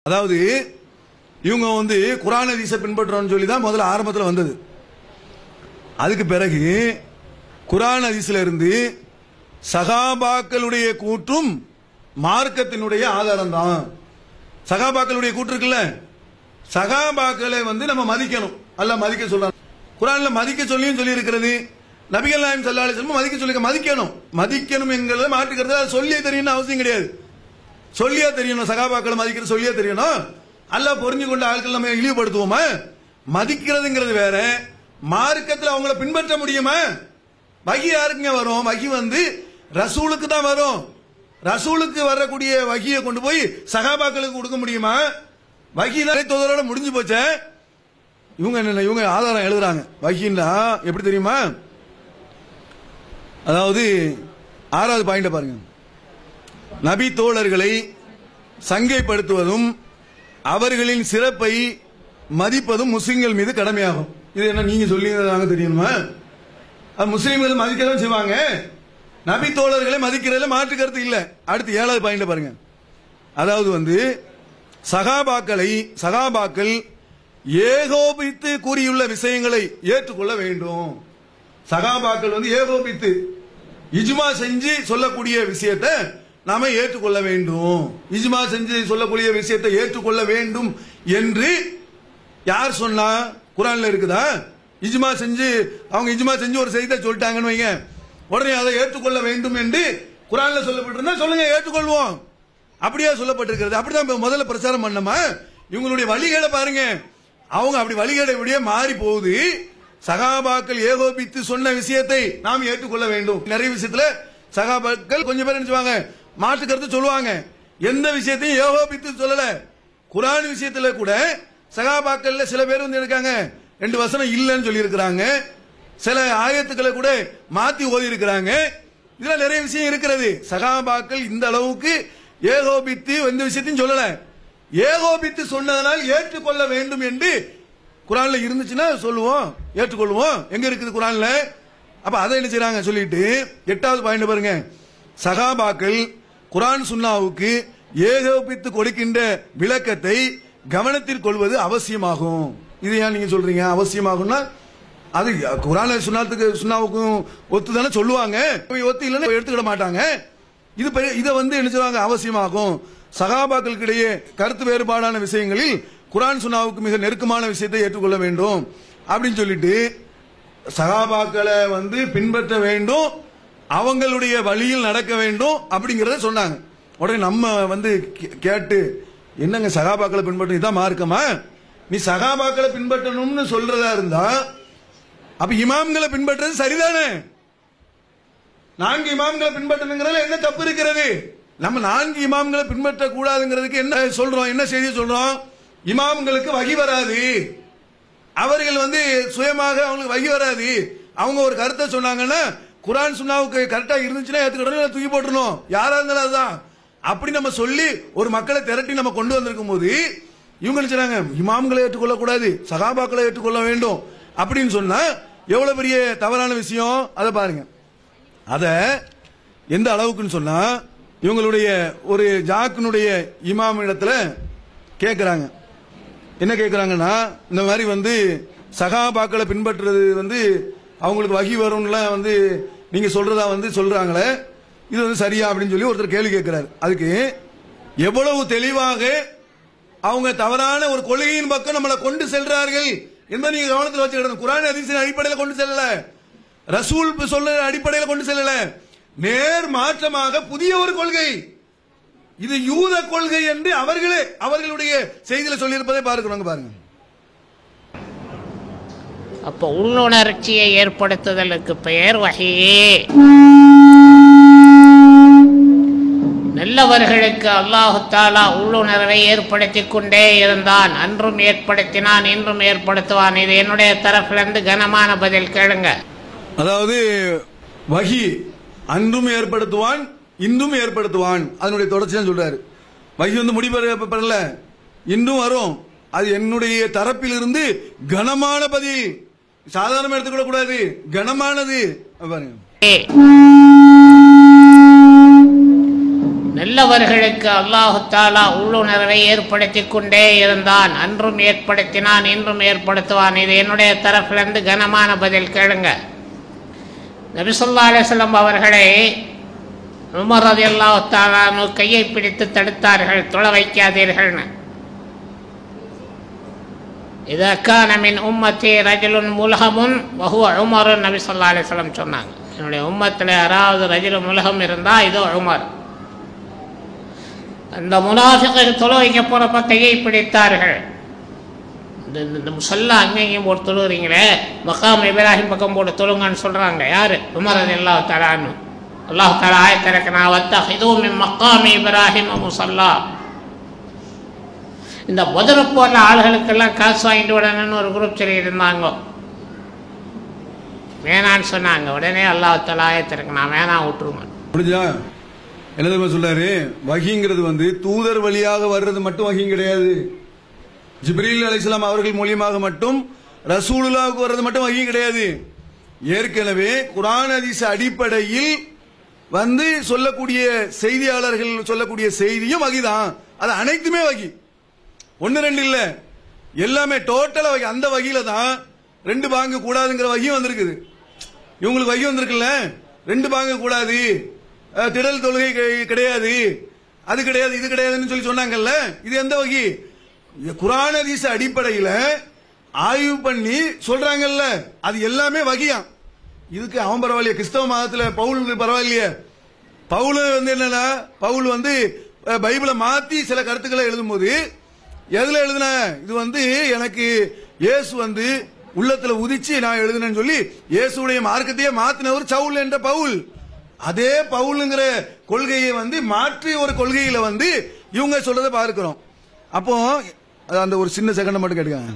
அதாவது இவங்க வந்து குரான் ஹதீஸை பின்பற்றுறோம்னு சொல்லி தான் முதல்ல ஆரம்பத்தில் வந்தது அதுக்கு பிறகு குரான் ஹதீஸ்ல இருந்து சகாபாக்களுடைய கூற்றும் மார்க்கத்தினுடைய ஆதாரம் தான் சகாபாக்களுடைய கூற்று இருக்குல்ல சகாபாக்களை வந்து நம்ம மதிக்கணும் அல்ல மதிக்க சொல்றாங்க குரான்ல மதிக்க சொல்லியும் சொல்லி இருக்கிறது நபிகள் நாயம் சல்லா அலிஸ்லம் மதிக்க சொல்லி மதிக்கணும் மதிக்கணும் என்கிறத மாற்றுக்கிறது அது சொல்லியே தெரியணும்னு அவசியம் கிடையாது சொல்லியா தெரியணும் சகாபாக்களை மதிக்கிற சொல்லியா தெரியணும் அல்ல பொறிஞ்சு கொண்ட ஆட்கள் நம்ம இழிவுபடுத்துவோமா மதிக்கிறதுங்கிறது வேற மார்க்கத்தில் அவங்கள பின்பற்ற முடியுமா வகி யாருக்குங்க வரும் வகி வந்து ரசூலுக்கு தான் வரும் ரசூலுக்கு வரக்கூடிய வகியை கொண்டு போய் சகாபாக்களுக்கு கொடுக்க முடியுமா வகி தான் தோதரோட முடிஞ்சு போச்சே இவங்க என்ன இவங்க ஆதாரம் எழுதுறாங்க வகின்னா எப்படி தெரியுமா அதாவது ஆறாவது பாயிண்ட பாருங்க நபி தோழர்களை சங்கைப்படுத்துவதும் அவர்களின் சிறப்பை மதிப்பதும் முஸ்லிம்கள் மீது கடமையாகும் இது என்ன நீங்க சொல்லி நாங்க தெரியணுமா அது முஸ்லிம்கள் மதிக்கதான் செய்வாங்க நபி தோழர்களை மதிக்கிறதுல மாற்று கருத்து இல்ல அடுத்து ஏழாவது பாயிண்ட் பாருங்க அதாவது வந்து சகாபாக்களை சகாபாக்கள் ஏகோபித்து கூறியுள்ள விஷயங்களை ஏற்றுக்கொள்ள வேண்டும் சகாபாக்கள் வந்து ஏகோபித்து இஜ்மா செஞ்சு சொல்லக்கூடிய விஷயத்தை நாம ஏற்றுக்கொள்ள வேண்டும் இஜ்மா செஞ்சு சொல்லக்கூடிய விஷயத்தை ஏற்றுக்கொள்ள வேண்டும் என்று யார் சொன்னா குரான்ல இருக்குதா இஜ்மா செஞ்சு அவங்க இஜ்மா செஞ்சு ஒரு செய்தியை சொல்லிட்டாங்கன்னு வைங்க உடனே அதை ஏற்றுக்கொள்ள வேண்டும் என்று குரான்ல சொல்லப்பட்டிருந்தா சொல்லுங்க ஏற்றுக்கொள்வோம் அப்படியே சொல்லப்பட்டிருக்கிறது அப்படிதான் இப்ப முதல்ல பிரச்சாரம் பண்ணமா இவங்களுடைய வழிகளை பாருங்க அவங்க அப்படி வழிகளை இப்படியே மாறி போகுது சகாபாக்கள் ஏகோபித்து சொன்ன விஷயத்தை நாம் ஏற்றுக்கொள்ள வேண்டும் நிறைய விஷயத்துல சகாபாக்கள் கொஞ்சம் பேர் நினைச்சுவாங்க மாற்று கருத்து சொல்லுவாங்க எந்த விஷயத்தையும் ஏகோபித்து சொல்லல குரான் விஷயத்துல கூட சகாபாக்கள்ல சில பேர் வந்து இருக்காங்க ரெண்டு வசனம் இல்லைன்னு சொல்லி இருக்கிறாங்க சில ஆயத்துக்களை கூட மாத்தி ஓதி இருக்கிறாங்க இதுல நிறைய விஷயம் இருக்கிறது சகாபாக்கள் இந்த அளவுக்கு ஏகோபித்து எந்த விஷயத்தையும் சொல்லல ஏகோபித்து சொன்னதனால் ஏற்றுக்கொள்ள வேண்டும் என்று குரான்ல இருந்துச்சுன்னா சொல்லுவோம் ஏற்றுக்கொள்வோம் எங்க இருக்குது குரான்ல அப்ப அதை என்ன செய்றாங்க சொல்லிட்டு எட்டாவது பாயிண்ட் பாருங்க சகாபாக்கள் குரான் சுன்னாவுக்கு ஏகோபித்து கொடுக்கின்ற விளக்கத்தை கவனத்தில் கொள்வது அவசியமாகும் இது ஏன் நீங்க சொல்றீங்க அவசியமாகும்னா அது குரான சுண்ணாத்துக்கு சுண்ணாவுக்கும் ஒத்து தானே சொல்லுவாங்க இப்ப ஒத்து இல்லைன்னா எடுத்துக்கிட மாட்டாங்க இது பெரிய- இதை வந்து என்ன செய்வாங்க அவசியமாகும் சகாபாக்களுக்கிடையே கருத்து வேறுபாடான விஷயங்களில் குரான் சுன்னாவுக்கு மிக நெருக்கமான விஷயத்தை ஏற்றுக்கொள்ள வேண்டும் அப்படின்னு சொல்லிட்டு சகாபாக்களை வந்து பின்பற்ற வேண்டும் அவங்களுடைய வழியில் நடக்க வேண்டும் அப்படிங்கறத சொன்னாங்க உடனே நம்ம வந்து கே- கேட்டு என்னங்க சகாபாக்களை பின்பற்ற இதான் மார்க்கமா நீ சகாபாக்களை பின்பற்றணும்னு சொல்றதா இருந்தா அப்ப இமாம்களை பின்பற்றது சரிதானே நான்கு இமாம்களை பின்பற்றணுங்கிறதுல என்ன தப்பு இருக்கிறது நம்ம நான்கு இமாம்களை பின்பற்ற கூடாதுங்கிறதுக்கு என்ன சொல்றோம் என்ன செய்தி சொல்றோம் இமாம்களுக்கு வகி வராது அவர்கள் வந்து சுயமாக அவங்களுக்கு வகி வராது அவங்க ஒரு கருத்தை சொன்னாங்கன்னா குரான் சுன்னாவுக்கு கரெக்டா இருந்துச்சுன்னா ஏத்துக்கிடணும் தூக்கி போட்டுருணும் யாரா இருந்தாலும் அதுதான் அப்படி நம்ம சொல்லி ஒரு மக்களை திரட்டி நம்ம கொண்டு வந்திருக்கும் போது இவங்க என்ன செய்றாங்க இமாம்களை ஏற்றுக்கொள்ள கூடாது சகாபாக்களை ஏற்றுக்கொள்ள வேண்டும் அப்படின்னு சொன்னா எவ்வளவு பெரிய தவறான விஷயம் அதை பாருங்க அத எந்த அளவுக்குன்னு சொன்னா இவங்களுடைய ஒரு ஜாக்கினுடைய இமாம் இடத்துல கேட்கிறாங்க என்ன கேட்குறாங்கன்னா இந்த மாதிரி வந்து சகாபாக்களை பின்பற்றுறது வந்து அவங்களுக்கு வகி வரும்லாம் வந்து நீங்க சொல்றதா வந்து சொல்றாங்களே இது வந்து சரியா அப்படின்னு சொல்லி ஒருத்தர் கேள்வி கேட்கிறாரு அதுக்கு எவ்வளவு தெளிவாக அவங்க தவறான ஒரு கொள்கையின் பக்கம் நம்மளை கொண்டு செல்றார்கள் என்பதை நீங்க கவனத்தில் வச்சுக்கிடணும் குரான் அதிசயின் அடிப்படையில் கொண்டு செல்லல ரசூல் சொல்ல அடிப்படையில் கொண்டு செல்லல நேர் மாற்றமாக புதிய ஒரு கொள்கை இது யூத கொள்கை என்று அவர்களே அவர்களுடைய செய்தியில சொல்லியிருப்பதை பார்க்கிறோங்க பாருங்க அப்போ உள்ளுணர்ச்சியை ஏற்படுத்துதலுக்கு பெயர் வகையே நல்லவர்களுக்கு அல்லாஹு தாலா உள்ளுணர்வை ஏற்படுத்தி கொண்டே இருந்தான் அன்றும் ஏற்படுத்தினான் இன்றும் ஏற்படுத்துவான் இது என்னுடைய தரப்பிலிருந்து கனமான பதில் கேளுங்க அதாவது வகி அன்றும் ஏற்படுத்துவான் இன்றும் ஏற்படுத்துவான் அதனுடைய தொடர்ச்சி தான் சொல்றாரு வகி வந்து முடிபெறல இன்றும் வரும் அது என்னுடைய தரப்பிலிருந்து கனமான பதில் சாதாரண எடுத்துக்கூட கூடாது கனமானது பாருங்க நல்லவர்களுக்கு அல்லாஹு தாலா உள்ளுணர்வை ஏற்படுத்தி கொண்டே இருந்தான் அன்றும் ஏற்படுத்தினான் இன்றும் ஏற்படுத்துவான் இது என்னுடைய தரப்பிலிருந்து கனமான பதில் கேளுங்க நபிசுல்லா அலிஸ்லாம் அவர்களை உமர் ரதி அல்லாஹு தாலானு கையை பிடித்து தடுத்தார்கள் தொலை வைக்காதீர்கள்னு இதா கான மின் உம்மத்தி ரஜுலுன் முலகமுன் வஹுவ உமருன் நபி சொல்லா அலிஸ்லாம் சொன்னாங்க என்னுடைய உம்மத்தில் யாராவது ரஜுலு முலகம் இருந்தால் இதோ உமர் அந்த முனாஃபிகள் தொழு வைக்க போகிறப்ப கையை பிடித்தார்கள் இந்த இந்த- இந்த முசல்லா அங்கேயும் போட்டு தொழுகிறீங்களே மக்காம் இப்ராஹிம் பக்கம் போட்டு தொழுங்கன்னு சொல்கிறாங்க யார் உமர் அது அல்லா தலான்னு அல்லாஹ் தலா ஆயத்திறக்கனா வத்தா இதுவும் மக்காமி இப்ராஹிம் முசல்லா இந்த முதல போடுற ஆளுகளுக்கெல்லாம் காசு வாங்கிட்டு விடணும்னு ஒரு குரூப் சொல்லி இருந்தாங்க வேணான்னு சொன்னாங்க உடனே அல்லாஹ் தலா ஆயத்திறக்கு நான் வேணாம் விட்டுருங்க முடிஞ்சா என்ன தெரியுமா சொல்றாரு வகிங்கிறது வந்து தூதர் வழியாக வர்றது மட்டும் வகி கிடையாது ஜிப்ரீல் அலைஹிஸ்ஸலாம் அவர்கள் மூலியமாக மட்டும் ரசூலுல்லாவுக்கு வர்றது மட்டும் வகி கிடையாது ஏற்கனவே குர்ஆன் ஹதீஸ் அடிப்படையில் வந்து சொல்லக்கூடிய செய்தியாளர்கள் சொல்லக்கூடிய செய்தியும் வகிதான் அது அனைத்துமே வகி ஒன்னு ரெண்டு இல்ல எல்லாமே டோட்டலா வகி அந்த வகையில தான் ரெண்டு பாங்கு கூடாதுங்கிற வகையும் வந்திருக்குது இவங்களுக்கு வகி வந்திருக்குல்ல ரெண்டு பாங்கு கூடாது அஹ், திடல் தொழுகை கிடை- கிடையாது அது கிடையாது இது கிடையாதுன்னு சொல்லி சொன்னாங்கல்ல இது எந்த வகி இது குர்ஆன் ஹதீஸ் அடிப்படையில ஆய்வு பண்ணி சொல்றாங்கல்ல அது எல்லாமே வகியாம் இதுக்கு அவன் பரவாயில்லையே கிறிஸ்தவ மதத்துல பவுல் பரவாயில்லையே பவுல் வந்து என்னன்னா பவுல் வந்து அஹ், பைபிளை மாத்தி சில கருத்துக்களை எழுதும்போது எதுல எழுதுன இது வந்து எனக்கு இயேசு வந்து உள்ளத்துல உதிச்சு நான் எழுதுனேன்னு சொல்லி இயேசுடைய மார்க்கத்தையே மாத்தினவர் சவுல் என்ற பவுல் அதே பவுலுங்கிற கொள்கையை வந்து மாற்றி ஒரு கொள்கையில வந்து இவங்க சொல்றதை பார்க்கிறோம் அப்போ அது அந்த ஒரு சின்ன செகண்ட் மட்டும் கேட்டுக்காங்க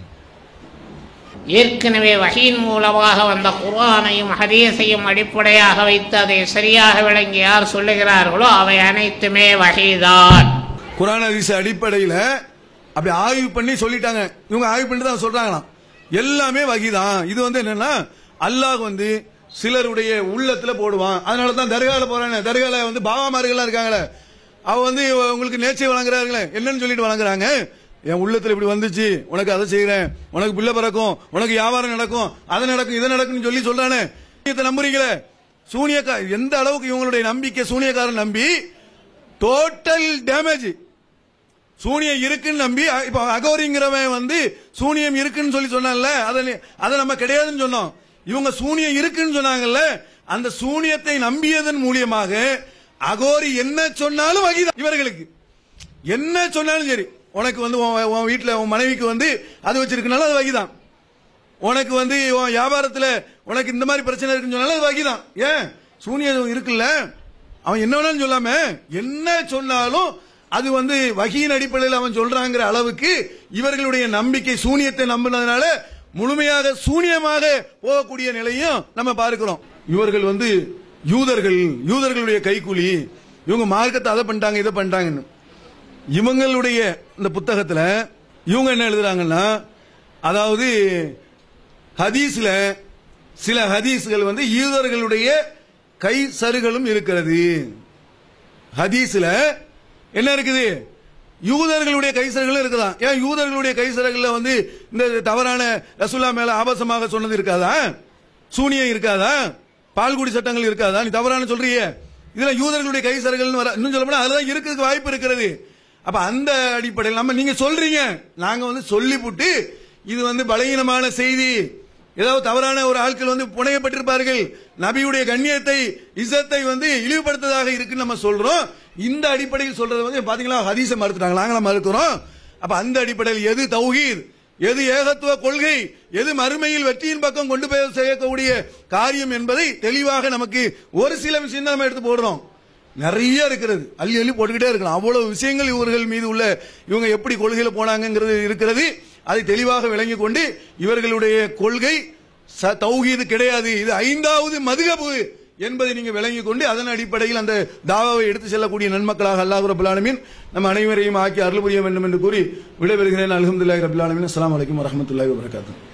ஏற்கனவே வகையின் மூலமாக வந்த குர்ஆனையும் ஹதீஸையும் அடிப்படையாக வைத்து அதை சரியாக விளங்கி யார் சொல்லுகிறார்களோ அவை அனைத்துமே வகைதான் குரான் ஹதீஸ் அடிப்படையில அப்படி ஆய்வு பண்ணி சொல்லிட்டாங்க இவங்க ஆய்வு பண்ணி தான் சொல்றாங்களாம் எல்லாமே வகிதான் இது வந்து என்னன்னா அல்லாஹ் வந்து சிலருடைய உள்ளத்துல போடுவான் அதனால தான் தர்கால போறாங்க தர்கால வந்து பாபாமார்கள்லாம் இருக்காங்களே அவ வந்து உங்களுக்கு நேர்ச்சி வழங்குறாங்களே என்னன்னு சொல்லிட்டு வழங்குறாங்க என் உள்ளத்துல இப்படி வந்துச்சு உனக்கு அதை செய்யறேன் உனக்கு பிள்ளை பிறக்கும் உனக்கு வியாபாரம் நடக்கும் அது நடக்கும் இது நடக்கும்னு சொல்லி சொல்றானே இதை நம்புறீங்களே சூனியக்கா எந்த அளவுக்கு இவங்களுடைய நம்பிக்கை சூனியக்காரன் நம்பி டோட்டல் டேமேஜ் சூனியம் இருக்குன்னு நம்பி அ- இப்ப அகோரிங்கிறவன் வந்து சூனியம் இருக்குன்னு சொல்லி சொன்னான்ல அதை நீ- அதை நம்ம கிடையாதுன்னு சொன்னோம் இவங்க சூனியம் இருக்குன்னு சொன்னாங்கல்ல அந்த சூனியத்தை நம்பியதன் மூலியமாக அகோரி என்ன சொன்னாலும் வகிதான் இவர்களுக்கு என்ன சொன்னாலும் சரி உனக்கு வந்து உன் உன் வீட்டுல உன் மனைவிக்கு வந்து அது வச்சிருக்கனால அது வகிதான் உனக்கு வந்து உன் வியாபாரத்துல உனக்கு இந்த மாதிரி பிரச்சனை இருக்குன்னு சொன்னாலும் அது வகிதான் ஏன் சூனியம் இருக்குல்ல அவன் என்ன வேணாலும் சொல்லாம என்ன சொன்னாலும் அது வந்து வகியின் அடிப்படையில் அவன் சொல்றாங்கிற அளவுக்கு இவர்களுடைய நம்பிக்கை சூனியத்தை நம்பினதுனால முழுமையாக சூனியமாக போகக்கூடிய நிலையும் நம்ம பார்க்கிறோம் இவர்கள் வந்து யூதர்கள் யூதர்களுடைய கைக்கூலி இவங்க மார்க்கத்தை அதை பண்ணிட்டாங்க இதை பண்ணிட்டாங்கன்னு இவங்களுடைய இந்த புத்தகத்துல இவங்க என்ன எழுதுறாங்கன்னா அதாவது ஹதீஸ்ல சில ஹதீஸ்கள் வந்து யூதர்களுடைய கை சருகளும் இருக்கிறது ஹதீஸ்ல என்ன இருக்குது யூதர்களுடைய கைசர்களும் இருக்குதா ஏன் யூதர்களுடைய கைசர்கள்ல வந்து இந்த தவறான ரசூல்லா மேல ஆபாசமாக சொன்னது இருக்காதா சூனியம் இருக்காதா பால்குடி சட்டங்கள் இருக்காதா நீ தவறான சொல்றியே இதுல யூதர்களுடைய கைசர்கள்னு வர இன்னும் சொல்ல போனா அதுதான் இருக்கிறதுக்கு வாய்ப்பு இருக்கிறது அப்ப அந்த அடிப்படையில் நம்ம நீங்க சொல்றீங்க நாங்க வந்து சொல்லிப்புட்டு இது வந்து பலகீனமான செய்தி ஏதாவது தவறான ஒரு ஆட்கள் வந்து புனையப்பட்டிருப்பார்கள் நபியுடைய கண்ணியத்தை இசத்தை வந்து இழிவுபடுத்ததாக இருக்குன்னு நம்ம சொல்றோம் இந்த அடிப்படையில் சொல்றது வந்து பாத்தீங்களா ஹதீஸை மறுத்துட்டாங்க நாங்களும் மறுக்கிறோம் அப்ப அந்த அடிப்படையில் எது தௌஹீத் எது ஏகத்துவ கொள்கை எது மறுமையில் வெற்றியின் பக்கம் கொண்டு போய் செய்யக்கூடிய காரியம் என்பதை தெளிவாக நமக்கு ஒரு சில விஷயம் தான் நம்ம எடுத்து போடுறோம் நிறைய இருக்கிறது அள்ளி அள்ளி போட்டுக்கிட்டே இருக்கலாம் அவ்வளவு விஷயங்கள் இவர்கள் மீது உள்ள இவங்க எப்படி கொள்கையில போனாங்கிறது இருக்கிறது அதை தெளிவாக விளங்கி கொண்டு இவர்களுடைய கொள்கை ச- தௌஹீது கிடையாது இது ஐந்தாவது மதுகபு என்பதை நீங்க விளங்கி கொண்டு அதன் அடிப்படையில் அந்த தாவாவை எடுத்து செல்லக்கூடிய நன்மக்களாக அல்லாஹ் ரபுல் ஆலமீன் நம்ம அனைவரையும் ஆக்கி அருள் புரிய வேண்டும் என்று கூறி விடைபெறுகிறேன் அல்ஹம்துலில்லாஹி ரபுல் ஆலமீன் அஸ்ஸலாமு அலைக்கும் வரஹ்மத்துல்லாஹி வபரகாத்துஹு